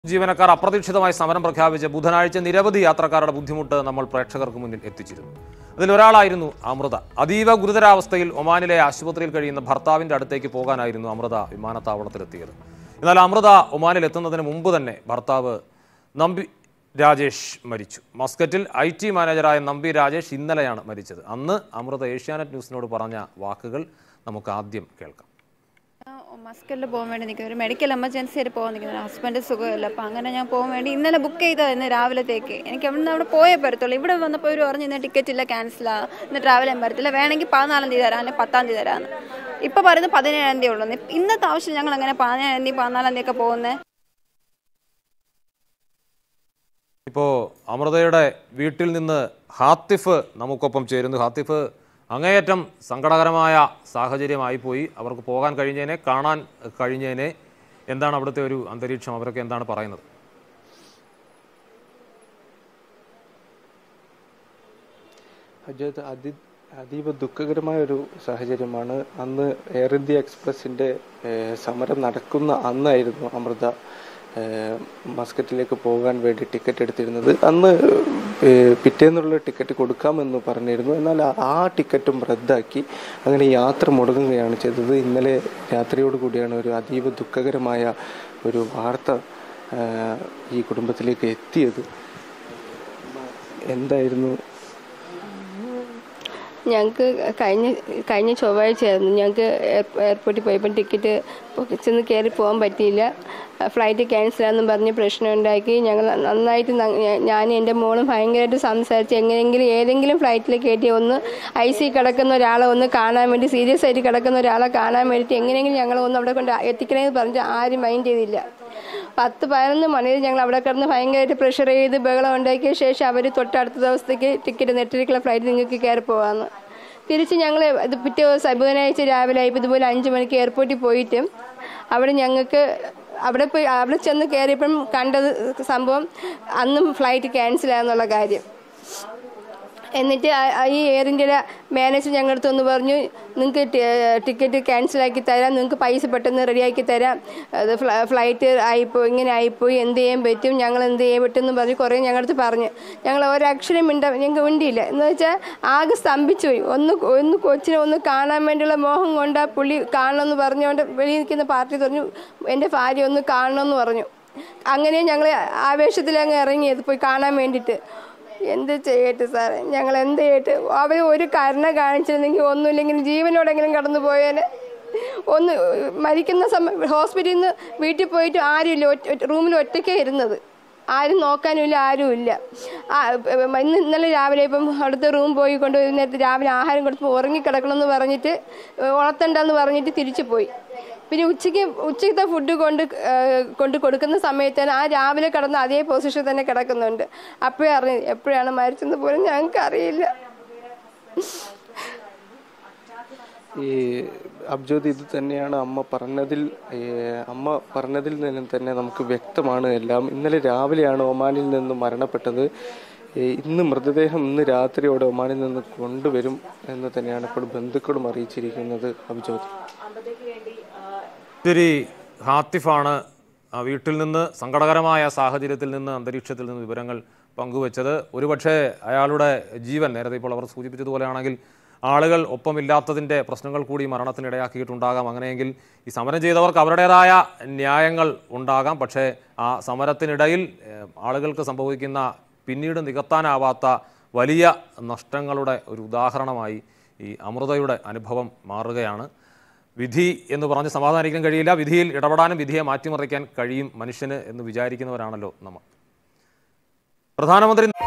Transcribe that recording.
ജീവനക്കാർ അപ്രതീക്ഷിതമായി സമരം പ്രഖ്യാപിച്ച് ബുധനാഴ്ച നിരവധി യാത്രക്കാരുടെ ബുദ്ധിമുട്ട് നമ്മൾ പ്രേക്ഷകർക്ക് മുന്നിൽ എത്തിച്ചിരുന്നു അതിലൊരാളായിരുന്നു അമൃത അതീവ ഗുരുതരാവസ്ഥയിൽ ഒമാനിലെ ആശുപത്രിയിൽ കഴിയുന്ന ഭർത്താവിന്റെ അടുത്തേക്ക് പോകാനായിരുന്നു അമൃത വിമാനത്താവളത്തിലെത്തിയത് എന്നാൽ അമൃത ഒമാനിൽ എത്തുന്നതിന് മുമ്പ് തന്നെ ഭർത്താവ് നമ്പി രാജേഷ് മരിച്ചു മസ്കറ്റിൽ ഐ ടി മാനേജറായ നമ്പി രാജേഷ് ഇന്നലെയാണ് മരിച്ചത് അന്ന് അമൃത ഏഷ്യാനെറ്റ് ന്യൂസിനോട് പറഞ്ഞ വാക്കുകൾ നമുക്ക് ആദ്യം കേൾക്കാം മസ്കലിൽ പോകാൻ വേണ്ടി നിൽക്കുന്നത് ഒരു മെഡിക്കൽ എമർജൻസി ആയിട്ട് പോകാൻ നിൽക്കുന്നത് ഹസ്ബൻഡ് സുഖമില്ല അപ്പം അങ്ങനെ ഞാൻ പോകാൻ വേണ്ടി ഇന്നലെ ബുക്ക് ചെയ്തത് ഇന്ന് രാവിലത്തേക്ക് എനിക്ക് അവിടെ നിന്ന് അവിടെ പോയേ പറ്റത്തുള്ളൂ ഇവിടെ വന്നപ്പോൾ ഒരു പറഞ്ഞു ഇന്ന് ടിക്കറ്റ് ഇല്ല ക്യാൻസലാ ഇന്ന് ട്രാവൽ ചെയ്യാൻ പറ്റത്തില്ല വേണമെങ്കിൽ പതിനാലാം തീയതി തരാം അല്ലെങ്കിൽ പത്താം തീയതി തരാമെന്ന് ഇപ്പോൾ പറയുന്നത് പതിനേഴാം തീയതി ഉള്ളൂ ഇന്നത്തെ ആവശ്യം ഞങ്ങൾ അങ്ങനെ പതിനേഴാം തീയതി പതിനാലാം തീയതി ഒക്കെ പോകുന്നത് ഇപ്പോൾ അമൃതയുടെ വീട്ടിൽ നിന്ന് ഹാത്തിഫ് നമുക്കൊപ്പം ചേരുന്നു ഹാത്തിഫ് അങ്ങേയറ്റം സങ്കടകരമായ സാഹചര്യമായിപ്പോയി അവർക്ക് പോകാൻ കഴിഞ്ഞേനെ കാണാൻ കഴിഞ്ഞേനെ എന്താണ് അവിടുത്തെ ഒരു അന്തരീക്ഷം അവരൊക്കെ എന്താണ് പറയുന്നത് അജത് അതി അതീവ ദുഃഖകരമായ ഒരു സാഹചര്യമാണ് അന്ന് എയർ ഇന്ത്യ എക്സ്പ്രസിന്റെ ഏഹ്, സമരം നടക്കുന്ന അന്നായിരുന്നു അമൃത ഏഹ്, മസ്കറ്റിലേക്ക് പോകാൻ വേണ്ടി ടിക്കറ്റ് എടുത്തിരുന്നത് അന്ന് ഏഹ്, പിറ്റേന്നുള്ള ടിക്കറ്റ് കൊടുക്കാമെന്ന് പറഞ്ഞിരുന്നു എന്നാൽ ആ- ആ ടിക്കറ്റും റദ്ദാക്കി അങ്ങനെ യാത്ര മുടങ്ങുകയാണ് ചെയ്തത് ഇന്നലെ രാത്രിയോട് കൂടിയാണ് ഒരു അതീവ ദുഃഖകരമായ ഒരു വാർത്ത ഏഹ്, ഈ കുടുംബത്തിലേക്ക് എത്തിയത് എന്തായിരുന്നു ഞങ്ങൾക്ക് കഴിഞ്ഞ കഴിഞ്ഞ ചൊവ്വാഴ്ചയായിരുന്നു ഞങ്ങൾക്ക് എയർ- എയർപോർട്ടിൽ പോയപ്പോൾ ടിക്കറ്റ് ചെന്ന് കയറി പോകാൻ പറ്റിയില്ല ഫ്ലൈറ്റ് ക്യാൻസലാണെന്നും പറഞ്ഞ് പ്രശ്നം ഉണ്ടാക്കി ഞങ്ങൾ നന്നായിട്ട് ന- ഞാ- ഞാനും എൻ്റെ മോളും ഭയങ്കരമായിട്ട് സംസാരിച്ച് എങ്ങനെയെങ്കിലും ഏതെങ്കിലും ഫ്ലൈറ്റിൽ കയറ്റി ഒന്ന് ഐ സി കിടക്കുന്ന ഒരാളെ ഒന്ന് കാണാൻ വേണ്ടി സീരിയസ് ആയിട്ട് കിടക്കുന്ന ഒരാളെ കാണാൻ വേണ്ടിയിട്ട് എങ്ങനെയെങ്കിലും ഞങ്ങളെ ഒന്ന് അവിടെ കൊണ്ട് എത്തിക്കണമെന്ന് പറഞ്ഞിട്ട് ആരും മൈൻഡ് ചെയ്തില്ല പത്ത് പതിനൊന്ന് മണിയിൽ ഞങ്ങൾ അവിടെ കിടന്ന് ഭയങ്കരമായിട്ട് പ്രഷർ ചെയ്ത് ബഹളം ഉണ്ടാക്കിയ ശേഷം അവർ തൊട്ടടുത്ത ദിവസത്തേക്ക് ടിക്കറ്റ് നെട്ടിലേക്കുള്ള ഫ്ലൈറ്റ് നിങ്ങൾക്ക് കയറി പോകാമെന്ന് തിരിച്ച് ഞങ്ങൾ ഇത് പിറ്റേ ദിവസം ബുധനാഴ്ച രാവിലെ ആയപ്പോൾ ഇതുപോലെ അഞ്ച് മണിക്ക് എയർപോർട്ടിൽ പോയിട്ട് അവിടെ ഞങ്ങൾക്ക് അവിടെ പോയി അവിടെ ചെന്ന് കയറിയപ്പം കണ്ടത് സംഭവം അന്നും ഫ്ലൈറ്റ് ക്യാൻസൽ ആയെന്നുള്ള കാര്യം എന്നിട്ട് ആ- ആ ഈ എയർ ഇന്ത്യയുടെ മാനേജർ ഞങ്ങളുടെ അടുത്ത് ഒന്ന് പറഞ്ഞു നിങ്ങൾക്ക് ടിക്കറ്റ് ക്യാൻസലാക്കി തരാം നിങ്ങൾക്ക് പൈസ പെട്ടെന്ന് റെഡിയാക്കി തരാം അത് ഫ്ല- ഫ്ലൈറ്റ് ആയിപ്പോയി ഇങ്ങനെ ആയിപ്പോയി എന്ത് ചെയ്യാൻ പറ്റും ഞങ്ങൾ എന്ത് ചെയ്യാൻ പറ്റും എന്ന് പറഞ്ഞ് കുറേ ഞങ്ങളുടെ അടുത്ത് പറഞ്ഞു ഞങ്ങൾ ഒരക്ഷരം മിണ്ട ഞങ്ങൾക്ക് മിണ്ടിയില്ല എന്ന് വെച്ചാൽ ആകെ സ്തംഭിച്ചു പോയി ഒന്ന് ഒന്ന് കൊച്ചിനെ ഒന്ന് കാണാൻ വേണ്ടിയുള്ള മോഹം കൊണ്ട് ആ പുള്ളി കാണണമെന്ന് പറഞ്ഞുകൊണ്ട് വെളിയിൽ നിൽക്കുന്ന പാർട്ടി പറഞ്ഞു എൻ്റെ ഭാര്യ ഒന്ന് കാണണമെന്ന് പറഞ്ഞു അങ്ങനെ ഞങ്ങൾ ആവേശത്തിൽ അങ്ങ് ഇറങ്ങിയത് പോയി കാണാൻ വേണ്ടിയിട്ട് എന്ത് ചെയ്യട്ടെ സാറേ ഞങ്ങൾ എന്ത് ചെയ്യട്ടെ അവർ ഒരു കരുണ കാണിച്ചിരുന്നെങ്കിൽ ഒന്നുമില്ലെങ്കിൽ ജീവനോടെങ്കിലും കടന്നു പോയേനെ ഒന്ന് മരിക്കുന്ന സമയം ഹോസ്പിറ്റലിൽ നിന്ന് വീട്ടിൽ പോയിട്ട് ആരുമില്ല ഒറ്റ റൂമിൽ ഒറ്റയ്ക്കേ ഇരുന്നത് ആരും നോക്കാനുമില്ല ആരുമില്ല ആ, ഇന്ന് ഇന്നലെ രാവിലെ ഇപ്പം അടുത്ത റൂം പോയി കൊണ്ട് ഒരു നേരത്തെ രാവിലെ ആഹാരം കൊടുത്തപ്പോൾ ഉറങ്ങിക്കിടക്കണമെന്ന് പറഞ്ഞിട്ട് ഉണത്തണ്ടെന്ന് പറഞ്ഞിട്ട് തിരിച്ചു പോയി പിന്നെ ഉച്ചയ്ക്ക് ഉച്ചയ്ക്കത്തെ ഫുഡ് കൊണ്ട് ഏഹ്, കൊണ്ട് കൊടുക്കുന്ന സമയത്ത് ആ രാവിലെ കിടന്ന അതേ പൊസിഷൻ തന്നെ കിടക്കുന്നുണ്ട് അപ്പോഴേ അറിഞ്ഞു എപ്പോഴാണ് മരിച്ചെന്ന് പോലും ഞങ്ങൾക്ക് അറിയില്ല ഈ അബ്ജോദ് ഇത് തന്നെയാണ് അമ്മ പറഞ്ഞതിൽ ഏ, അമ്മ പറഞ്ഞതിൽ നിന്നും തന്നെ നമുക്ക് വ്യക്തമാണ് എല്ലാം ഇന്നലെ രാവിലെയാണ് ഒമാനിൽ നിന്ന് മരണപ്പെട്ടത് ഏ, ഇന്ന് മൃതദേഹം ഇന്ന് രാത്രിയോടെ ഒമാനിൽ നിന്ന് കൊണ്ടുവരും എന്ന് തന്നെയാണ് ഇപ്പോൾ ബന്ധുക്കളും അറിയിച്ചിരിക്കുന്നത് അബ്ജോദ് ശരി ഹാത്തിഫാണ് ആ വീട്ടിൽ നിന്ന് സങ്കടകരമായ സാഹചര്യത്തിൽ നിന്ന് അന്തരീക്ഷത്തിൽ നിന്ന് വിവരങ്ങൾ പങ്കുവച്ചത് ഒരുപക്ഷെ അയാളുടെ ജീവൻ നേരത്തെ ഇപ്പോൾ അവർ സൂചിപ്പിച്ചതുപോലെയാണെങ്കിൽ ആളുകൾ ഒപ്പമില്ലാത്തതിൻ്റെ പ്രശ്നങ്ങൾ കൂടി മരണത്തിന് ഇടയാക്കിയിട്ടുണ്ടാകാം അങ്ങനെയെങ്കിൽ ഈ സമരം ചെയ്തവർക്ക് അവരുടേതായ ന്യായങ്ങൾ ഉണ്ടാകാം പക്ഷേ ആ സമരത്തിനിടയിൽ ഏഹ്, ആളുകൾക്ക് സംഭവിക്കുന്ന പിന്നീട് നികത്താനാവാത്ത വലിയ നഷ്ടങ്ങളുടെ ഒരു ഉദാഹരണമായി ഈ അമൃതയുടെ അനുഭവം മാറുകയാണ് വിധി എന്ന് പറഞ്ഞ് സമാധാനിക്കാൻ കഴിയില്ല വിധിയിൽ ഇടപെടാനും വിധിയെ മാറ്റിമറിക്കാൻ കഴിയും മനുഷ്യന് എന്ന് വിചാരിക്കുന്നവരാണല്ലോ നമ്മൾ പ്രധാനമന്ത്രി